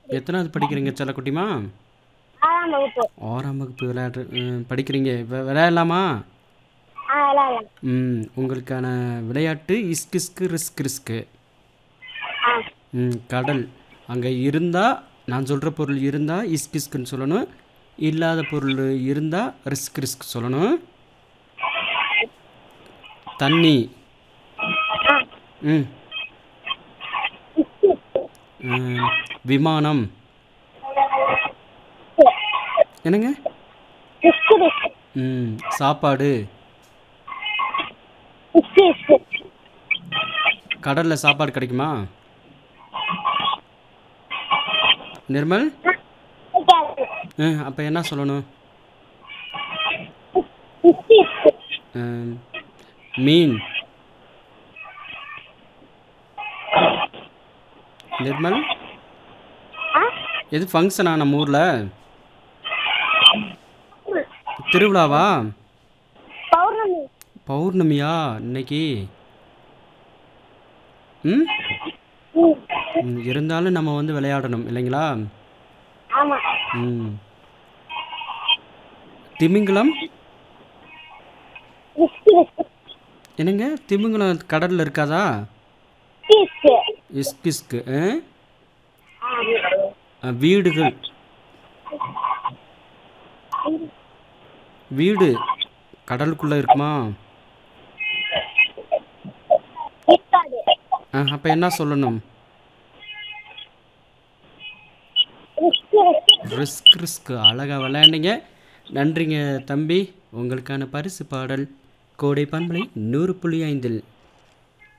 எத்தனாவது படிக்கிறீங்க செல்லக்குட்டிமா ஆறாம் வகுப்பு ஆறாம் வகுப்பு விளையாட்டு ம், படிக்கிறீங்க இப்போ விளையாடலாமா ஆ விளையாடலாம் ம் உங்களுக்கான விளையாட்டு இஸ்க் இஸ்கு ரிஸ்க் ரிஸ்க்கு ஆ ம் கடல் அங்கே இருந்தால் நான் சொல்கிற பொருள் இருந்தால் இஸ்க் இஸ்க்குன்னு சொல்லணும் இல்லாத பொருள் இருந்தால் ரிஸ்க் ரிஸ்க் சொல்லணும் தண்ணி ஆ ம் ம், விமானம் என்னங்க இஸ்கு இஸ்கு ம் சாப்பாடு இஸ்கு இஸ்கு கடலில் சாப்பாடு கிடைக்குமா நிர்மல் கிடைக்காது அப்போ என்ன சொல்லணும் இஸ்கு இஸ்கு ம், மீன் நிர்மல் ஆ எது ஃபங்க்ஷனா நம்ம ஊரில் திருவிழாவா பௌர்ணமி பௌர்ணமியா இன்னைக்கு ம் ம் ம், இருந்தாலும் நம்ம வந்து விளையாடணும் இல்லைங்களா ஆமா ம் திமிங்கலம் இஸ்கு இஸ்கு என்னங்க திமிங்கலம் கடலில் இருக்காதா இஸ்கு இஸ்க் இஸ்க்கு ஆ? ஆ ஆ, வீடுகள் வீடு கடலுக்குள்ளே இருக்குமா இருக்காது அப்போ என்ன சொல்லணும் இஸ்கு இஸ்கு ரிஸ்க் ரிஸ்க் அழகாக விளையாண்டீங்க நன்றிங்க தம்பி உங்களுக்கான பரிசு பாடல் கோடை பண்பலை நூறு புள்ளி ஐந்தில்